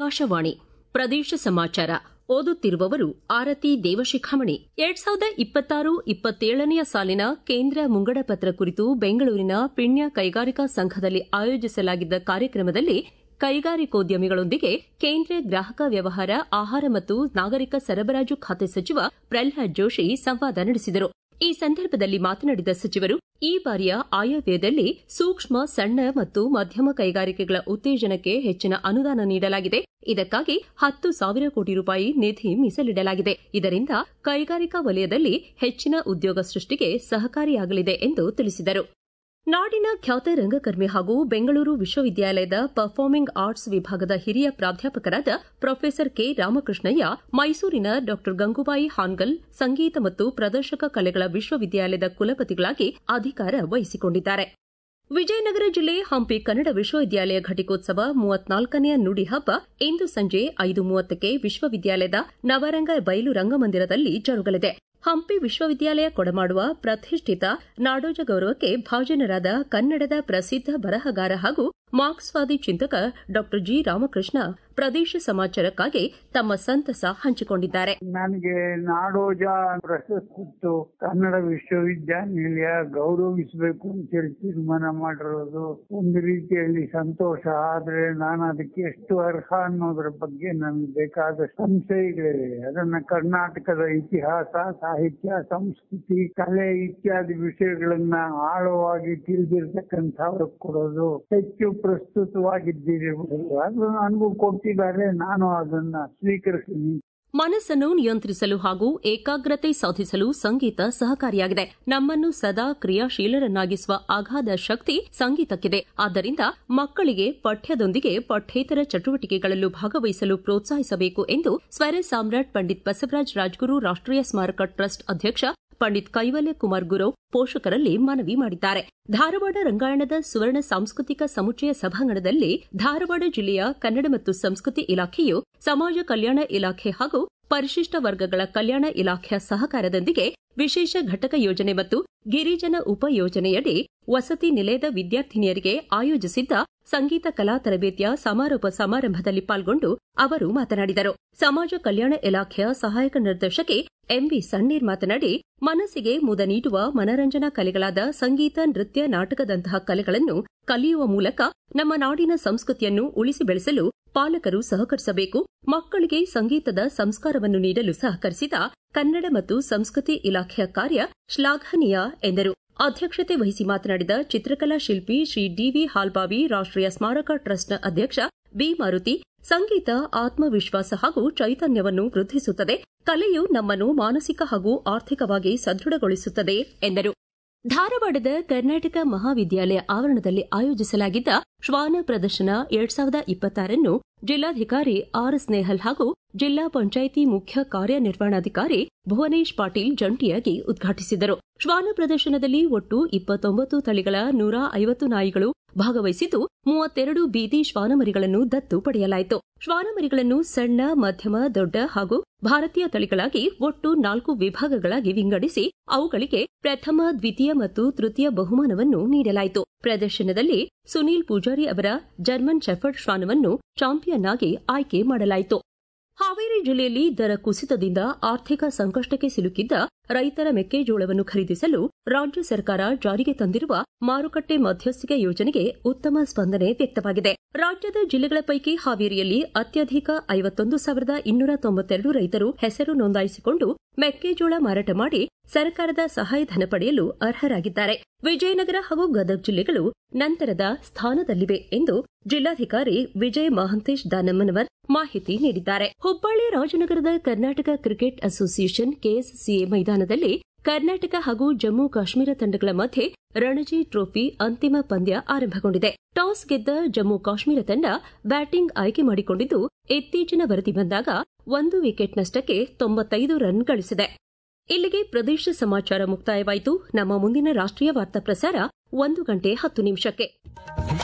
ಆಕಾಶವಾಣಿ ಪ್ರದೇಶ ಸಮಾಚಾರ ಓದುತ್ತಿರುವವರು ಆರತಿ ದೇವಶಿಖಾಮಣಿ ಎರಡ್ ಸಾವಿರದ ಇಪ್ಪತ್ತಾರು ಇಪ್ಪತ್ತೇಳನೆಯ ಸಾಲಿನ ಕೇಂದ್ರ ಮುಂಗಡ ಪತ್ರ ಕುರಿತು ಬೆಂಗಳೂರಿನ ಪಿಣ್ಯ ಕೈಗಾರಿಕಾ ಸಂಘದಲ್ಲಿ ಆಯೋಜಿಸಲಾಗಿದ್ದ ಕಾರ್ಯಕ್ರಮದಲ್ಲಿ ಕೈಗಾರಿಕೋದ್ಯಮಿಗಳೊಂದಿಗೆ ಕೇಂದ್ರ ಗ್ರಾಹಕ ವ್ಯವಹಾರ ಆಹಾರ ಮತ್ತು ನಾಗರಿಕ ಸರಬರಾಜು ಖಾತೆ ಸಚಿವ ಪ್ರಲ್ಹಾದ್ ಜೋಶಿ ಸಂವಾದ ನಡೆಸಿದರು ಈ ಸಂದರ್ಭದಲ್ಲಿ ಮಾತನಾಡಿದ ಸಚಿವರು ಈ ಬಾರಿಯ ಆಯವ್ಯಯದಲ್ಲಿ ಸೂಕ್ಷ್ಮ ಸಣ್ಣ ಮತ್ತು ಮಧ್ಯಮ ಕೈಗಾರಿಕೆಗಳ ಉತ್ತೇಜನಕ್ಕೆ ಹೆಚ್ಚಿನ ಅನುದಾನ ನೀಡಲಾಗಿದೆ ಇದಕ್ಕಾಗಿ ಹತ್ತು ಸಾವಿರ ಕೋಟಿ ರೂಪಾಯಿ ನಿಧಿ ಮೀಸಲಿಡಲಾಗಿದೆ ಇದರಿಂದ ಕೈಗಾರಿಕಾ ವಲಯದಲ್ಲಿ ಹೆಚ್ಚಿನ ಉದ್ಯೋಗ ಸೃಷ್ಟಿಗೆ ಸಹಕಾರಿಯಾಗಲಿದೆ ಎಂದು ತಿಳಿಸಿದರು ನಾಡಿನ ಖ್ಯಾತ ರಂಗಕರ್ಮಿ ಹಾಗೂ ಬೆಂಗಳೂರು ವಿಶ್ವವಿದ್ಯಾಲಯದ ಪರ್ಫಾರ್ಮಿಂಗ್ ಆರ್ಟ್ಸ್ ವಿಭಾಗದ ಹಿರಿಯ ಪ್ರಾಧ್ಯಾಪಕರಾದ ಪ್ರೊಫೆಸರ್ ಕೆ ರಾಮಕೃಷ್ಣಯ್ಯ ಮೈಸೂರಿನ ಡಾ ಗಂಗೂಬಾಯಿ ಹಾನ್ಗಲ್ ಸಂಗೀತ ಮತ್ತು ಪ್ರದರ್ಶಕ ಕಲೆಗಳ ವಿಶ್ವವಿದ್ಯಾಲಯದ ಕುಲಪತಿಗಳಾಗಿ ಅಧಿಕಾರ ವಹಿಸಿಕೊಂಡಿದ್ದಾರೆ ವಿಜಯನಗರ ಜಿಲ್ಲೆ ಹಂಪಿ ಕನ್ನಡ ವಿಶ್ವವಿದ್ಯಾಲಯ ಘಟಿಕೋತ್ಸವ ಮೂವತ್ನಾಲ್ಕನೆಯ ನುಡಿ ಹಬ್ಬ ಇಂದು ಸಂಜೆ ಐದು ಮೂವತ್ತಕ್ಕೆ ವಿಶ್ವವಿದ್ಯಾಲಯದ ನವರಂಗ ಬಯಲು ರಂಗಮಂದಿರದಲ್ಲಿ ಜರುಗಲಿದೆ ಹಂಪಿ ವಿಶ್ವವಿದ್ಯಾಲಯ ಕೊಡಮಾಡುವ ಪ್ರತಿಷ್ಠಿತ ನಾಡೋಜ ಗೌರವಕ್ಕೆ ಭಾಜನರಾದ ಕನ್ನಡದ ಪ್ರಸಿದ್ದ ಬರಹಗಾರ ಹಾಗೂ ಮಾರ್ಕ್ಸ್ವಾದಿ ಚಿಂತಕ ಡಾ ಜಿ ರಾಮಕೃಷ್ಣ ಪ್ರದೇಶ ಸಮಾಚಾರಕ್ಕಾಗಿ ತಮ್ಮ ಸಂತಸ ಹಂಚಿಕೊಂಡಿದ್ದಾರೆ ನನಗೆ ನಾಡೋಜ ಪ್ರಶಸ್ತಿತ್ತು ಕನ್ನಡ ವಿಶ್ವವಿದ್ಯಾನಿಲಯ ಗೌರವಿಸಬೇಕು ಅಂತೇಳಿ ತೀರ್ಮಾನ ಮಾಡಿರೋದು ಒಂದು ರೀತಿಯಲ್ಲಿ ಸಂತೋಷ ಆದ್ರೆ ನಾನು ಅದಕ್ಕೆ ಎಷ್ಟು ಅರ್ಹ ಅನ್ನೋದ್ರ ಬಗ್ಗೆ ನನ್ಗೆ ಬೇಕಾದ ಸಂಶಯಗಳಿವೆ ಅದನ್ನ ಕರ್ನಾಟಕದ ಇತಿಹಾಸ ಸಾಹಿತ್ಯ ಸಂಸ್ಕೃತಿ ಕಲೆ ಇತ್ಯಾದಿ ವಿಷಯಗಳನ್ನ ಆಳವಾಗಿ ತಿಳಿದಿರ್ತಕ್ಕಂಥವ್ರು ಕೊಡೋದು ಹೆಚ್ಚು ಪ್ರಸ್ತುತವಾಗಿದ್ದಿರಬಹುದು ಅದು ನನಗೂ ಕೊಟ್ಟಿದ್ದಾರೆ ನಾನು ಅದನ್ನ ಸ್ವೀಕರಿಸ್ತೀನಿ ಮನಸ್ಸನ್ನು ನಿಯಂತ್ರಿಸಲು ಹಾಗೂ ಏಕಾಗ್ರತೆ ಸಾಧಿಸಲು ಸಂಗೀತ ಸಹಕಾರಿಯಾಗಿದೆ ನಮ್ಮನ್ನು ಸದಾ ಕ್ರಿಯಾಶೀಲರನ್ನಾಗಿಸುವ ಅಗಾಧ ಶಕ್ತಿ ಸಂಗೀತಕ್ಕಿದೆ ಆದ್ದರಿಂದ ಮಕ್ಕಳಿಗೆ ಪಠ್ಯದೊಂದಿಗೆ ಪಠ್ಯೇತರ ಚಟುವಟಿಕೆಗಳಲ್ಲೂ ಭಾಗವಹಿಸಲು ಪ್ರೋತ್ಸಾಹಿಸಬೇಕು ಎಂದು ಸ್ವರ ಸಾಮ್ರಾಟ್ ಪಂಡಿತ್ ಬಸವರಾಜ ರಾಜ್ಗುರು ರಾಷ್ಟೀಯ ಸ್ಮಾರಕ ಟ್ರಸ್ಟ್ ಅಧ್ಯಕ್ಷ ಪಂಡಿತ್ ಕೈವಲ್ಯ ಕುಮಾರ್ ಗುರವ್ ಪೋಷಕರಲ್ಲಿ ಮನವಿ ಮಾಡಿದ್ದಾರೆ ಧಾರವಾಡ ರಂಗಾಯಣದ ಸುವರ್ಣ ಸಾಂಸ್ಕೃತಿಕ ಸಮುಚ್ಚಯ ಸಭಾಂಗಣದಲ್ಲಿ ಧಾರವಾಡ ಜಿಲ್ಲೆಯ ಕನ್ನಡ ಮತ್ತು ಸಂಸ್ಕೃತಿ ಇಲಾಖೆಯು ಸಮಾಜ ಕಲ್ಯಾಣ ಇಲಾಖೆ ಹಾಗೂ ಪರಿಶಿಷ್ಟ ವರ್ಗಗಳ ಕಲ್ಯಾಣ ಇಲಾಖೆಯ ಸಹಕಾರದೊಂದಿಗೆ ವಿಶೇಷ ಘಟಕ ಯೋಜನೆ ಮತ್ತು ಗಿರಿಜನ ಉಪ ಯೋಜನೆಯಡಿ ವಸತಿ ನಿಲಯದ ವಿದ್ಯಾರ್ಥಿನಿಯರಿಗೆ ಆಯೋಜಿಸಿದ್ದ ಸಂಗೀತ ಕಲಾ ತರಬೇತಿಯ ಸಮಾರೋಪ ಸಮಾರಂಭದಲ್ಲಿ ಪಾಲ್ಗೊಂಡು ಅವರು ಮಾತನಾಡಿದರು ಸಮಾಜ ಕಲ್ಯಾಣ ಇಲಾಖೆಯ ಸಹಾಯಕ ನಿರ್ದೇಶಕಿ ಎಂವಿ ಸಣ್ಣೀರ್ ಮಾತನಾಡಿ ಮನಸ್ಸಿಗೆ ಮುದ ನೀಡುವ ಮನರಂಜನಾ ಕಲೆಗಳಾದ ಸಂಗೀತ ನೃತ್ಯ ನಾಟಕದಂತಹ ಕಲೆಗಳನ್ನು ಕಲಿಯುವ ಮೂಲಕ ನಮ್ಮ ನಾಡಿನ ಸಂಸ್ಕೃತಿಯನ್ನು ಉಳಿಸಿ ಬೆಳೆಸಲು ಪಾಲಕರು ಸಹಕರಿಸಬೇಕು ಮಕ್ಕಳಿಗೆ ಸಂಗೀತದ ಸಂಸ್ಕಾರವನ್ನು ನೀಡಲು ಸಹಕರಿಸಿದ ಕನ್ನಡ ಮತ್ತು ಸಂಸ್ಕೃತಿ ಇಲಾಖೆಯ ಕಾರ್ಯ ಶ್ಲಾಘನೀಯ ಎಂದರು ಅಧ್ಯಕ್ಷತೆ ವಹಿಸಿ ಮಾತನಾಡಿದ ಚಿತ್ರಕಲಾ ಶಿಲ್ಪಿ ಶ್ರೀ ಡಿವಿ ಹಾಲ್ಬಾವಿ ರಾಷ್ಟೀಯ ಸ್ಮಾರಕ ಟ್ರಸ್ಟ್ನ ಅಧ್ಯಕ್ಷ ಬಿ ಮಾರುತಿ ಸಂಗೀತ ಆತ್ಮವಿಶ್ವಾಸ ಹಾಗೂ ಚೈತನ್ಯವನ್ನು ವೃದ್ಧಿಸುತ್ತದೆ ಕಲೆಯು ನಮ್ಮನ್ನು ಮಾನಸಿಕ ಹಾಗೂ ಆರ್ಥಿಕವಾಗಿ ಸದೃಢಗೊಳಿಸುತ್ತದೆ ಎಂದರು ಧಾರವಾಡದ ಕರ್ನಾಟಕ ಮಹಾವಿದ್ಯಾಲಯ ಆವರಣದಲ್ಲಿ ಆಯೋಜಿಸಲಾಗಿದ್ದ ಶ್ವಾನ ಪ್ರದರ್ಶನ ಎರಡ್ ಸಾವಿರದ ಇಪ್ಪತ್ತಾರನ್ನು ಜಿಲ್ಲಾಧಿಕಾರಿ ಆರ್ ಸ್ನೇಹಲ್ ಹಾಗೂ ಜಿಲ್ಲಾ ಪಂಚಾಯಿತಿ ಮುಖ್ಯ ಕಾರ್ಯನಿರ್ವಹಣಾಧಿಕಾರಿ ಭುವನೇಶ್ ಪಾಟೀಲ್ ಜಂಟಿಯಾಗಿ ಉದ್ಘಾಟಿಸಿದರು ಶ್ವಾನ ಪ್ರದರ್ಶನದಲ್ಲಿ ಒಟ್ಟು ಇಪ್ಪತ್ತೊಂಬತ್ತು ತಳಿಗಳ ನೂರ ಐವತ್ತು ನಾಯಿಗಳು ಭಾಗವಹಿಸಿದ್ದು ಮೂವತ್ತೆರಡು ಬೀದಿ ಶ್ವಾನಮರಿಗಳನ್ನು ದತ್ತು ಪಡೆಯಲಾಯಿತು ಶ್ವಾನಮರಿಗಳನ್ನು ಸಣ್ಣ ಮಧ್ಯಮ ದೊಡ್ಡ ಹಾಗೂ ಭಾರತೀಯ ತಳಿಗಳಾಗಿ ಒಟ್ಟು ನಾಲ್ಕು ವಿಭಾಗಗಳಾಗಿ ವಿಂಗಡಿಸಿ ಅವುಗಳಿಗೆ ಪ್ರಥಮ ದ್ವಿತೀಯ ಮತ್ತು ತೃತೀಯ ಬಹುಮಾನವನ್ನು ನೀಡಲಾಯಿತು ಪ್ರದರ್ಶನದಲ್ಲಿ ಸುನೀಲ್ ಪೂಜಾರಿ ಅವರ ಜರ್ಮನ್ ಶೆಫರ್ಡ್ ಶ್ವಾನವನ್ನು ಚಾಂಪಿಯನ್ ಆಗಿ ಆಯ್ಕೆ ಮಾಡಲಾಯಿತು ಹಾವೇರಿ ಜಿಲ್ಲೆಯಲ್ಲಿ ದರ ಕುಸಿತದಿಂದ ಆರ್ಥಿಕ ಸಂಕಷ್ಟಕ್ಕೆ ಸಿಲುಕಿದ್ದ ರೈತರ ಮೆಕ್ಕೆಜೋಳವನ್ನು ಖರೀದಿಸಲು ರಾಜ್ಯ ಸರ್ಕಾರ ಜಾರಿಗೆ ತಂದಿರುವ ಮಾರುಕಟ್ಟೆ ಮಧ್ಯಸ್ಥಿಕೆ ಯೋಜನೆಗೆ ಉತ್ತಮ ಸ್ಪಂದನೆ ವ್ಯಕ್ತವಾಗಿದೆ ರಾಜ್ಯದ ಜಿಲ್ಲೆಗಳ ಪೈಕಿ ಹಾವೇರಿಯಲ್ಲಿ ಅತ್ಯಧಿಕ ಐವತ್ತೊಂದು ಸಾವಿರದ ಇನ್ನೂರ ತೊಂಬತ್ತೆರಡು ರೈತರು ಹೆಸರು ನೋಂದಾಯಿಸಿಕೊಂಡು ಮೆಕ್ಕೆಜೋಳ ಮಾರಾಟ ಮಾಡಿ ಸರ್ಕಾರದ ಸಹಾಯಧನ ಪಡೆಯಲು ಅರ್ಹರಾಗಿದ್ದಾರೆ ವಿಜಯನಗರ ಹಾಗೂ ಗದಗ ಜಿಲ್ಲೆಗಳು ನಂತರದ ಸ್ಥಾನದಲ್ಲಿವೆ ಎಂದು ಜಿಲ್ಲಾಧಿಕಾರಿ ವಿಜಯ ಮಹಂತೇಶ್ ದಾನಮ್ಮನವರ್ ಮಾಹಿತಿ ನೀಡಿದ್ದಾರೆ ಹುಬ್ಬಳ್ಳಿ ರಾಜನಗರದ ಕರ್ನಾಟಕ ಕ್ರಿಕೆಟ್ ಅಸೋಸಿಯೇಷನ್ ಕೆಎಸ್ಸಿಎ ಮೈದಾನದಲ್ಲಿ ಕರ್ನಾಟಕ ಹಾಗೂ ಜಮ್ಮು ಕಾಶ್ಮೀರ ತಂಡಗಳ ಮಧ್ಯೆ ರಣಜಿ ಟ್ರೋಫಿ ಅಂತಿಮ ಪಂದ್ಯ ಆರಂಭಗೊಂಡಿದೆ ಟಾಸ್ ಗೆದ್ದ ಜಮ್ಮು ಕಾಶ್ಮೀರ ತಂಡ ಬ್ಯಾಟಿಂಗ್ ಆಯ್ಕೆ ಮಾಡಿಕೊಂಡಿದ್ದು ಇತ್ತೀಚಿನ ವರದಿ ಬಂದಾಗ ಒಂದು ವಿಕೆಟ್ ನಷ್ಟಕ್ಕೆ ತೊಂಬತ್ತೈದು ರನ್ ಗಳಿಸಿದೆ ಇಲ್ಲಿಗೆ ಪ್ರದೇಶ ಸಮಾಚಾರ ಮುಕ್ತಾಯವಾಯಿತು ನಮ್ಮ ಮುಂದಿನ ರಾಷ್ಟೀಯ ವಾರ್ತಾ ಪ್ರಸಾರ ಒಂದು ಗಂಟೆ ಹತ್ತು ನಿಮಿಷಕ್ಕೆ